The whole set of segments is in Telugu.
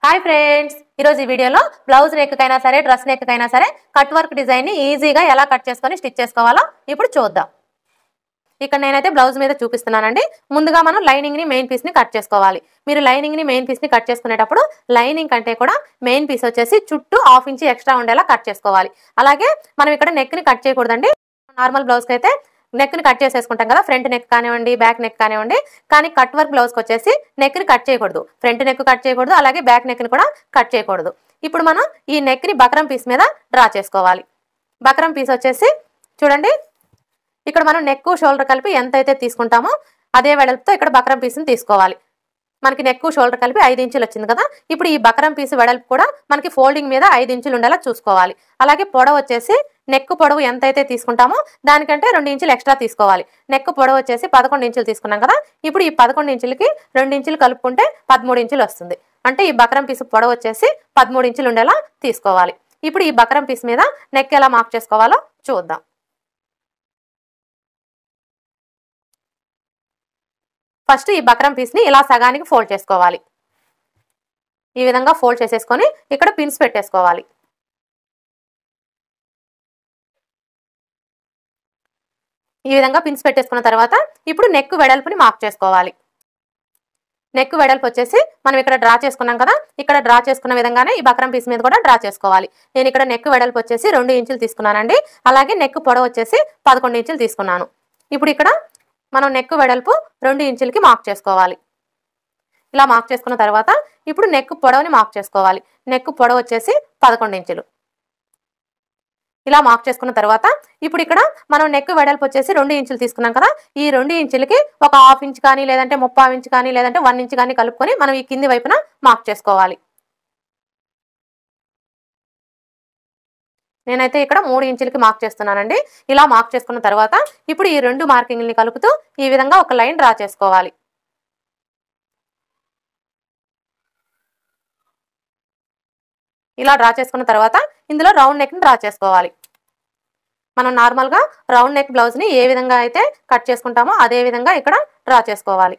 హాయ్ ఫ్రెండ్స్ ఈరోజు ఈ వీడియోలో బ్లౌజ్ నెక్కైనా సరే డ్రెస్ నెక్కైనా సరే కట్ వర్క్ డిజైన్ ని ఈజీగా ఎలా కట్ చేసుకొని స్టిచ్ చేసుకోవాలో ఇప్పుడు చూద్దాం ఇక్కడ నేనైతే బ్లౌజ్ మీద చూపిస్తున్నానండి ముందుగా మనం లైనింగ్ ని మెయిన్ పీస్ ని కట్ చేసుకోవాలి మీరు లైనింగ్ ని మెయిన్ పీస్ ని కట్ చేసుకునేటప్పుడు లైనింగ్ కంటే కూడా మెయిన్ పీస్ వచ్చేసి చుట్టూ హాఫ్ ఇంచ్ ఎక్స్ట్రా ఉండేలా కట్ చేసుకోవాలి అలాగే మనం ఇక్కడ నెక్ ని కట్ చేయకూడదండి నార్మల్ బ్లౌజ్ కి అయితే నెక్ ని కట్ చేసేసుకుంటాం కదా ఫ్రంట్ నెక్ కానివ్వండి బ్యాక్ నెక్ కానివ్వండి కానీ కట్ వర్క్ బ్లౌజ్ కి వచ్చేసి నెక్ ని కట్ చేయకూడదు ఫ్రంట్ నెక్ కట్ చేయకూడదు అలాగే బ్యాక్ నెక్ ని కూడా కట్ చేయకూడదు ఇప్పుడు మనం ఈ నెక్ ని బకరం పీస్ మీద డ్రా చేసుకోవాలి బకరం పీస్ వచ్చేసి చూడండి ఇక్కడ మనం నెక్ షోల్డర్ కలిపి ఎంత అయితే తీసుకుంటామో అదే వెడల్పుతో ఇక్కడ బకరం పీస్ని తీసుకోవాలి మనకి నెక్ షోల్డర్ కలిపి ఐదు ఇంచులు వచ్చింది కదా ఇప్పుడు ఈ బకరం పీస్ వెడల్పు కూడా మనకి ఫోల్డింగ్ మీద ఐదు ఇంచులు ఉండేలా చూసుకోవాలి అలాగే పొడవు వచ్చేసి నెక్ పొడవు ఎంత అయితే తీసుకుంటామో దానికంటే రెండు ఇంచులు ఎక్స్ట్రా తీసుకోవాలి నెక్ పొడవు వచ్చేసి పదకొండు ఇంచులు తీసుకున్నాం కదా ఇప్పుడు ఈ పదకొండు ఇంచులకి రెండు ఇంచులు కలుపుకుంటే పదమూడు ఇంచులు వస్తుంది అంటే ఈ బకరం పీస్ పొడవు వచ్చేసి పదమూడు ఇంచులు ఉండేలా తీసుకోవాలి ఇప్పుడు ఈ బకరం పీస్ మీద నెక్ ఎలా మార్క్ చేసుకోవాలో చూద్దాం ఫస్ట్ ఈ బక్రం పీస్ని ఇలా సగానికి ఫోల్డ్ చేసుకోవాలి ఈ విధంగా ఫోల్డ్ చేసేసుకొని ఇక్కడ పిన్స్ పెట్టేసుకోవాలి ఈ విధంగా పిన్స్ పెట్టేసుకున్న తర్వాత ఇప్పుడు నెక్ వెడల్పుని మార్క్ చేసుకోవాలి నెక్ వెడల్పు వచ్చేసి మనం ఇక్కడ డ్రా చేసుకున్నాం కదా ఇక్కడ డ్రా చేసుకున్న విధంగానే ఈ బక్రం పీస్ మీద కూడా డ్రా చేసుకోవాలి నేను ఇక్కడ నెక్ వెడల్పు వచ్చేసి రెండు ఇంచులు తీసుకున్నానండి అలాగే నెక్ పొడవు వచ్చేసి పదకొండు ఇంచులు తీసుకున్నాను ఇప్పుడు ఇక్కడ మనం నెక్ వెడల్పు రెండు ఇంచులకి మార్క్ చేసుకోవాలి ఇలా మార్క్ చేసుకున్న తర్వాత ఇప్పుడు నెక్ పొడవుని మార్క్ చేసుకోవాలి నెక్ పొడవు వచ్చేసి పదకొండు ఇంచులు ఇలా మార్క్ చేసుకున్న తర్వాత ఇప్పుడు ఇక్కడ మనం నెక్ వెడల్పు వచ్చేసి రెండు ఇంచులు తీసుకున్నాం కదా ఈ రెండు ఇంచులకి ఒక హాఫ్ ఇంచ్ కానీ లేదంటే ముప్పావు ఇంచ్ కానీ లేదంటే వన్ ఇంచ్ కానీ కలుపుకొని మనం ఈ కింది వైపున మార్క్ చేసుకోవాలి నేనైతే ఇక్కడ మూడు ఇంచులకి మార్క్ చేస్తున్నానండి ఇలా మార్క్ చేసుకున్న తర్వాత ఇప్పుడు ఈ రెండు మార్కింగ్ని కలుపుతూ ఈ విధంగా ఒక లైన్ డ్రా చేసుకోవాలి ఇలా డ్రా చేసుకున్న తర్వాత ఇందులో రౌండ్ నెక్ని డ్రా చేసుకోవాలి మనం నార్మల్గా రౌండ్ నెక్ బ్లౌజ్ని ఏ విధంగా అయితే కట్ చేసుకుంటామో అదే విధంగా ఇక్కడ డ్రా చేసుకోవాలి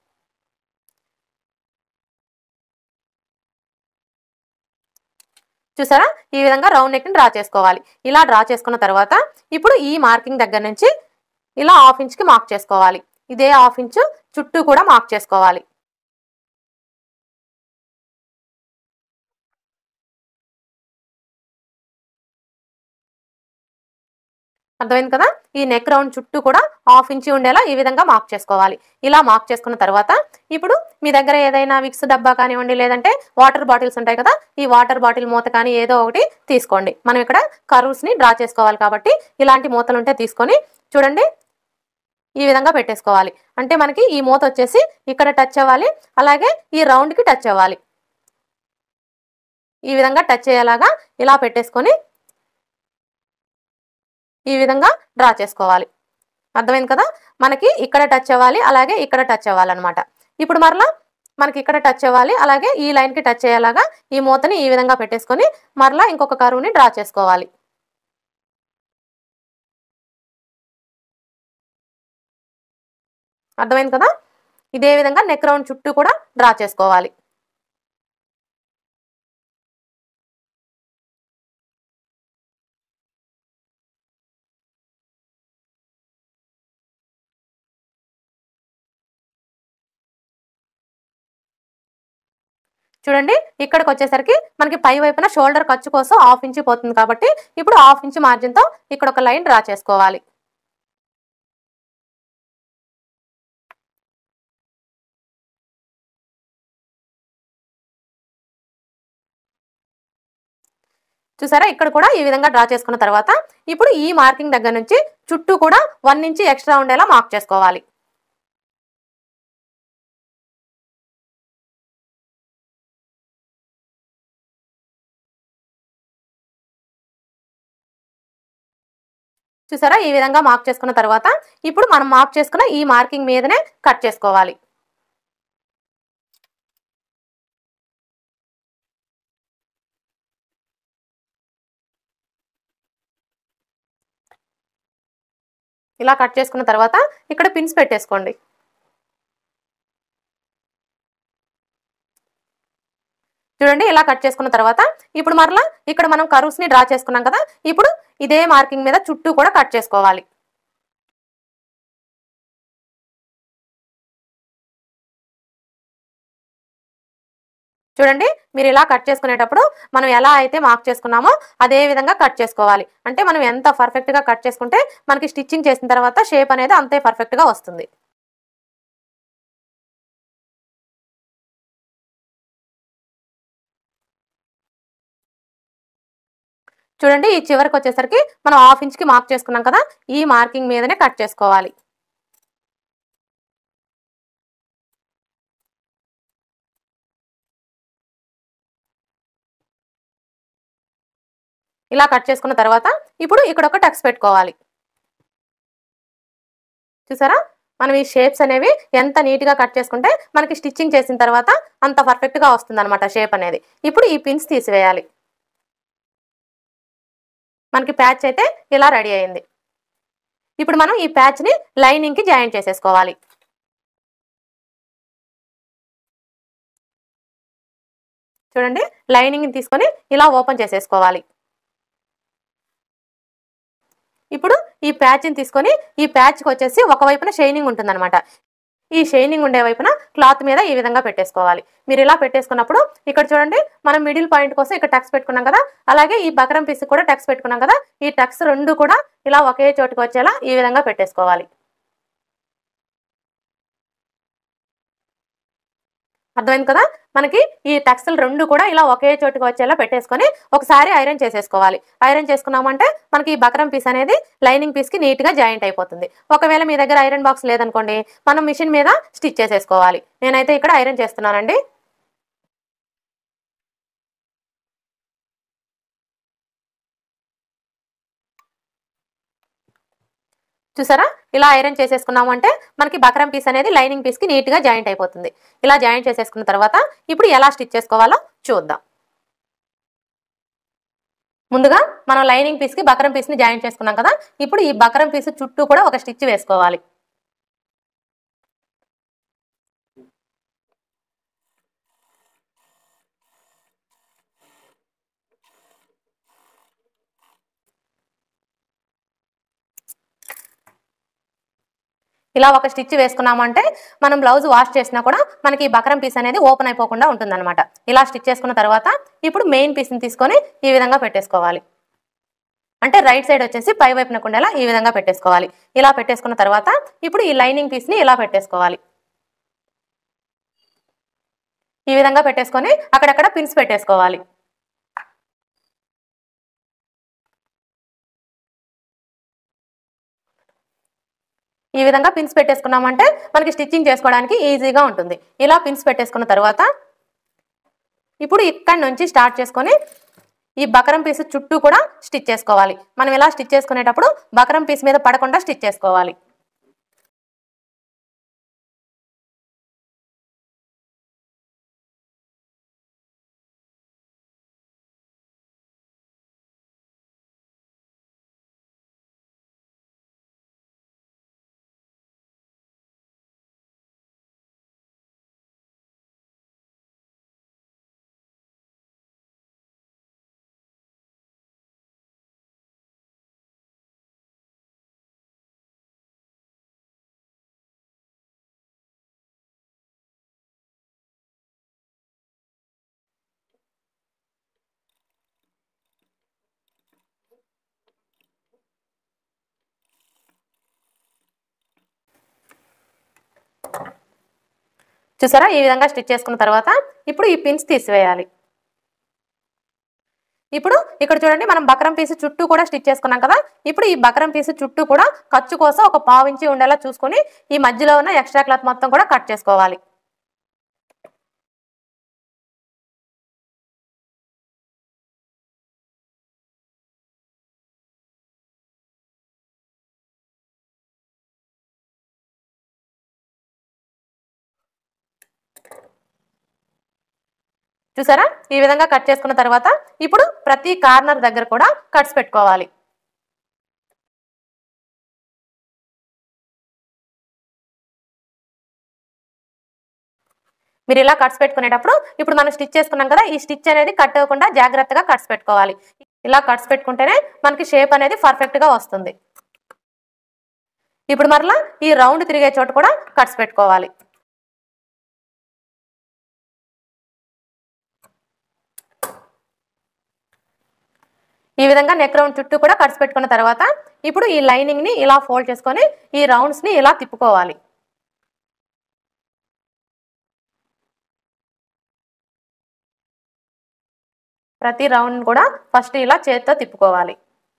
చూసారా ఈ విధంగా రౌండ్ నెక్ని డ్రా చేసుకోవాలి ఇలా డ్రా చేసుకున్న తర్వాత ఇప్పుడు ఈ మార్కింగ్ దగ్గర నుంచి ఇలా హాఫ్ ఇంచ్కి మార్క్ చేసుకోవాలి ఇదే హాఫ్ ఇంచు చుట్టూ కూడా మార్క్ చేసుకోవాలి అర్థమైంది కదా ఈ నెక్ రౌండ్ చుట్టూ కూడా హాఫ్ ఇంచి ఉండేలా ఈ విధంగా మార్క్ చేసుకోవాలి ఇలా మార్క్ చేసుకున్న తర్వాత ఇప్పుడు మీ దగ్గర ఏదైనా విక్స్ డబ్బా కానివ్వండి లేదంటే వాటర్ బాటిల్స్ ఉంటాయి కదా ఈ వాటర్ బాటిల్ మూత కానీ ఏదో ఒకటి తీసుకోండి మనం ఇక్కడ కర్వ్స్ని డ్రా చేసుకోవాలి కాబట్టి ఇలాంటి మూతలు ఉంటే తీసుకొని చూడండి ఈ విధంగా పెట్టేసుకోవాలి అంటే మనకి ఈ మూత వచ్చేసి ఇక్కడ టచ్ అవ్వాలి అలాగే ఈ రౌండ్కి టచ్ అవ్వాలి ఈ విధంగా టచ్ అయ్యేలాగా ఇలా పెట్టేసుకొని ఈ విధంగా డ్రా చేసుకోవాలి అర్థమైంది కదా మనకి ఇక్కడ టచ్ అవ్వాలి అలాగే ఇక్కడ టచ్ అవ్వాలన్నమాట ఇప్పుడు మరలా మనకి ఇక్కడ టచ్ అవ్వాలి అలాగే ఈ లైన్కి టచ్ అయ్యేలాగా ఈ మూతని ఈ విధంగా పెట్టేసుకొని మరలా ఇంకొక కరువుని డ్రా చేసుకోవాలి అర్థమైంది కదా ఇదే విధంగా నెక్ రౌండ్ చుట్టూ కూడా డ్రా చేసుకోవాలి చూడండి ఇక్కడికి వచ్చేసరికి మనకి పై వైపున షోల్డర్ ఖర్చు కోసం హాఫ్ ఇంచ్ పోతుంది కాబట్టి ఇప్పుడు హాఫ్ ఇంచ్ మార్జిన్తో ఇక్కడ ఒక లైన్ డ్రా చేసుకోవాలి చూసారా ఇక్కడ కూడా ఈ విధంగా డ్రా చేసుకున్న తర్వాత ఇప్పుడు ఈ మార్కింగ్ దగ్గర నుంచి చుట్టూ కూడా వన్ ఇంచ్ ఎక్స్ట్రా ఉండేలా మార్క్ చేసుకోవాలి చూసారా ఈ విధంగా మార్క్ చేసుకున్న తర్వాత ఇప్పుడు మనం మార్క్ చేసుకున్న ఈ మార్కింగ్ మీదనే కట్ చేసుకోవాలి ఇలా కట్ చేసుకున్న తర్వాత ఇక్కడ పిన్స్ పెట్టేసుకోండి చూడండి ఇలా కట్ చేసుకున్న తర్వాత ఇప్పుడు మరలా ఇక్కడ మనం కర్వ్స్ ని డ్రా చేసుకున్నాం కదా ఇప్పుడు ఇదే మార్కింగ్ మీద చుట్టూ కూడా కట్ చేసుకోవాలి చూడండి మీరు ఇలా కట్ చేసుకునేటప్పుడు మనం ఎలా అయితే మార్క్ చేసుకున్నామో అదే విధంగా కట్ చేసుకోవాలి అంటే మనం ఎంత పర్ఫెక్ట్ గా కట్ చేసుకుంటే మనకి స్టిచ్చింగ్ చేసిన తర్వాత షేప్ అనేది అంతే పర్ఫెక్ట్ గా వస్తుంది చూడండి ఈ చివరికి వచ్చేసరికి మనం హాఫ్ ఇంచ్ కి మార్క్ చేసుకున్నాం కదా ఈ మార్కింగ్ మీదనే కట్ చేసుకోవాలి ఇలా కట్ చేసుకున్న తర్వాత ఇప్పుడు ఇక్కడ ఒక టక్స్ పెట్టుకోవాలి చూసారా మనం ఈ షేప్స్ అనేవి ఎంత నీట్గా కట్ చేసుకుంటే మనకి స్టిచ్చింగ్ చేసిన తర్వాత అంత పర్ఫెక్ట్గా వస్తుంది అనమాట షేప్ అనేది ఇప్పుడు ఈ పిన్స్ తీసివేయాలి మనకి ప్యాచ్ అయితే ఇలా రెడీ అయింది ఇప్పుడు మనం ఈ ప్యాచ్ని లైనింగ్కి జాయిన్ చేసేసుకోవాలి చూడండి లైనింగ్ తీసుకొని ఇలా ఓపెన్ చేసేసుకోవాలి ఇప్పుడు ఈ ప్యాచ్ని తీసుకొని ఈ ప్యాచ్కి వచ్చేసి ఒకవైపున షైనింగ్ ఉంటుందన్నమాట ఈ షైనింగ్ ఉండే వైపున క్లాత్ మీద ఈ విధంగా పెట్టేసుకోవాలి మీరు ఇలా పెట్టేసుకున్నప్పుడు ఇక్కడ చూడండి మనం మిడిల్ పాయింట్ కోసం ఇక్కడ టక్స్ పెట్టుకున్నాం కదా అలాగే ఈ బకరం పీస్ కూడా టక్స్ పెట్టుకున్నాం కదా ఈ టక్స్ రెండు కూడా ఇలా ఒకే చోటుకు వచ్చేలా ఈ విధంగా పెట్టేసుకోవాలి అర్థమైంది కదా మనకి ఈ టక్స్లు రెండు కూడా ఇలా ఒకే చోటుకు వచ్చేలా పెట్టేసుకొని ఒకసారి ఐరన్ చేసేసుకోవాలి ఐరన్ చేసుకున్నామంటే మనకి ఈ బకరం పీస్ అనేది లైనింగ్ పీస్కి నీట్గా జాయింట్ అయిపోతుంది ఒకవేళ మీ దగ్గర ఐరన్ బాక్స్ లేదనుకోండి మనం మిషన్ మీద స్టిచ్ చేసేసుకోవాలి నేనైతే ఇక్కడ ఐరన్ చేస్తున్నానండి చూసారా ఇలా ఐరన్ చేసేసుకున్నాము అంటే మనకి బకరం పీస్ అనేది లైనింగ్ పీస్కి నీట్గా జాయింట్ అయిపోతుంది ఇలా జాయింట్ చేసేసుకున్న తర్వాత ఇప్పుడు ఎలా స్టిచ్ చేసుకోవాలో చూద్దాం ముందుగా మనం లైనింగ్ పీస్కి బకరం పీస్ని జాయింట్ చేసుకున్నాం కదా ఇప్పుడు ఈ బకరం పీస్ చుట్టూ కూడా ఒక స్టిచ్ వేసుకోవాలి ఇలా ఒక స్టిచ్ వేసుకున్నామంటే మనం బ్లౌజ్ వాష్ చేసినా కూడా మనకి ఈ బకరం పీస్ అనేది ఓపెన్ అయిపోకుండా ఉంటుందన్నమాట ఇలా స్టిచ్ చేసుకున్న తర్వాత ఇప్పుడు మెయిన్ పీస్ని తీసుకొని ఈ విధంగా పెట్టేసుకోవాలి అంటే రైట్ సైడ్ వచ్చేసి పై వైపున ఉండేలా ఈ విధంగా పెట్టేసుకోవాలి ఇలా పెట్టేసుకున్న తర్వాత ఇప్పుడు ఈ లైనింగ్ పీస్ని ఇలా పెట్టేసుకోవాలి ఈ విధంగా పెట్టేసుకొని అక్కడక్కడ పిన్స్ పెట్టేసుకోవాలి ఈ విధంగా పిన్స్ పెట్టేసుకున్నామంటే మనకి స్టిచ్చింగ్ చేసుకోవడానికి ఈజీగా ఉంటుంది ఇలా పిన్స్ పెట్టేసుకున్న తర్వాత ఇప్పుడు ఇక్కడి నుంచి స్టార్ట్ చేసుకొని ఈ బకరం పీస్ చుట్టూ కూడా స్టిచ్ చేసుకోవాలి మనం ఇలా స్టిచ్ చేసుకునేటప్పుడు బకరం పీస్ మీద పడకుండా స్టిచ్ చేసుకోవాలి చూసారా ఈ విధంగా స్టిచ్ చేసుకున్న తర్వాత ఇప్పుడు ఈ పిన్స్ తీసివేయాలి ఇప్పుడు ఇక్కడ చూడండి మనం బకరం పీస్ చుట్టూ కూడా స్టిచ్ చేసుకున్నాం కదా ఇప్పుడు ఈ బకరం పీస్ చుట్టూ కూడా ఖర్చు కోసం ఒక పావు ఇంచి ఉండేలా చూసుకొని ఈ మధ్యలో ఉన్న ఎక్స్ట్రా క్లాత్ మొత్తం కూడా కట్ చేసుకోవాలి చూసారా ఈ విధంగా కట్ చేసుకున్న తర్వాత ఇప్పుడు ప్రతి కార్నర్ దగ్గర కూడా కట్స్ పెట్టుకోవాలి మీరు ఇలా కట్స్ పెట్టుకునేటప్పుడు ఇప్పుడు మనం స్టిచ్ చేసుకున్నాం కదా ఈ స్టిచ్ అనేది కట్ అవ్వకుండా జాగ్రత్తగా కట్స్ పెట్టుకోవాలి ఇలా కట్స్ పెట్టుకుంటేనే మనకి షేప్ అనేది పర్ఫెక్ట్గా వస్తుంది ఇప్పుడు మరలా ఈ రౌండ్ తిరిగే చోట కూడా కట్స్ పెట్టుకోవాలి ఈ విధంగా నెక్ రౌండ్ చుట్టూ కూడా కట్స్ పెట్టుకున్న తర్వాత ఇప్పుడు ఈ లైనింగ్ ని ఇలా ఫోల్డ్ చేసుకొని ఈ రౌండ్స్ ని ఇలా తిప్పుకోవాలి ప్రతి రౌండ్ కూడా ఫస్ట్ ఇలా చేతితో తిప్పుకోవాలి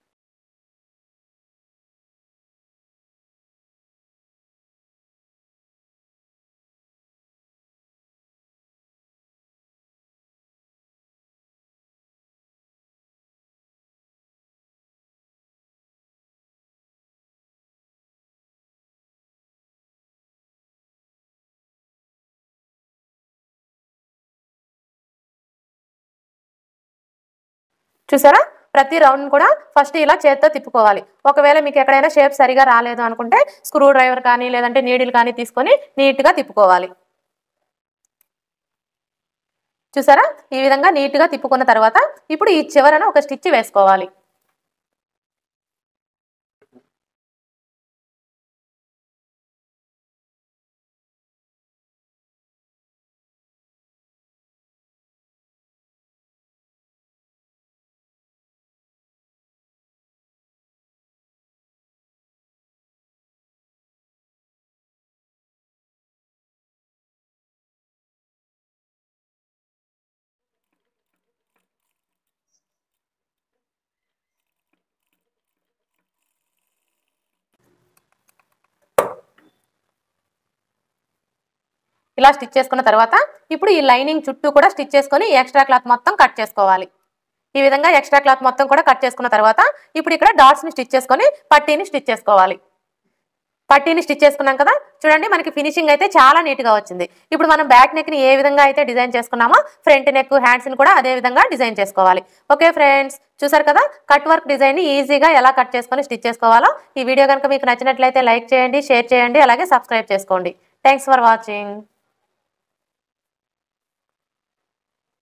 చూసారా ప్రతి రౌండ్ కూడా ఫస్ట్ ఇలా చేత్తో తిప్పుకోవాలి ఒకవేళ మీకు ఎక్కడైనా షేప్ సరిగా రాలేదు అనుకుంటే స్క్రూ డ్రైవర్ కానీ లేదంటే నీడిల్ కానీ తీసుకొని నీట్గా తిప్పుకోవాలి చూసారా ఈ విధంగా నీట్గా తిప్పుకున్న తర్వాత ఇప్పుడు ఈ చివరన ఒక స్టిచ్ వేసుకోవాలి ఇలా స్టిచ్ చేసుకున్న తర్వాత ఇప్పుడు ఈ లైనింగ్ చుట్టూ కూడా స్టిచ్ చేసుకొని ఎక్స్ట్రా క్లాత్ మొత్తం కట్ చేసుకోవాలి ఈ విధంగా ఎక్స్ట్రా క్లాత్ మొత్తం కూడా కట్ చేసుకున్న తర్వాత ఇప్పుడు ఇక్కడ డాట్స్ ని స్టిచ్ చేసుకొని పట్టీని స్టిచ్ చేసుకోవాలి పట్టీని స్టిచ్ చేసుకున్నాం కదా చూడండి మనకి ఫినిషింగ్ అయితే చాలా నీట్ గా వచ్చింది ఇప్పుడు మనం బ్యాక్ నెక్ ని ఏ విధంగా అయితే డిజైన్ చేసుకున్నామో ఫ్రంట్ నెక్ హ్యాండ్స్ ని కూడా అదే విధంగా డిజైన్ చేసుకోవాలి ఓకే ఫ్రెండ్స్ చూసారు కదా కట్ వర్క్ డిజైన్ ని ఈజీగా ఎలా కట్ చేసుకొని స్టిచ్ చేసుకోవాలో ఈ వీడియో కనుక మీకు నచ్చినట్లయితే లైక్ చేయండి షేర్ చేయండి అలాగే సబ్స్క్రైబ్ చేసుకోండి థ్యాంక్స్ ఫర్ వాచింగ్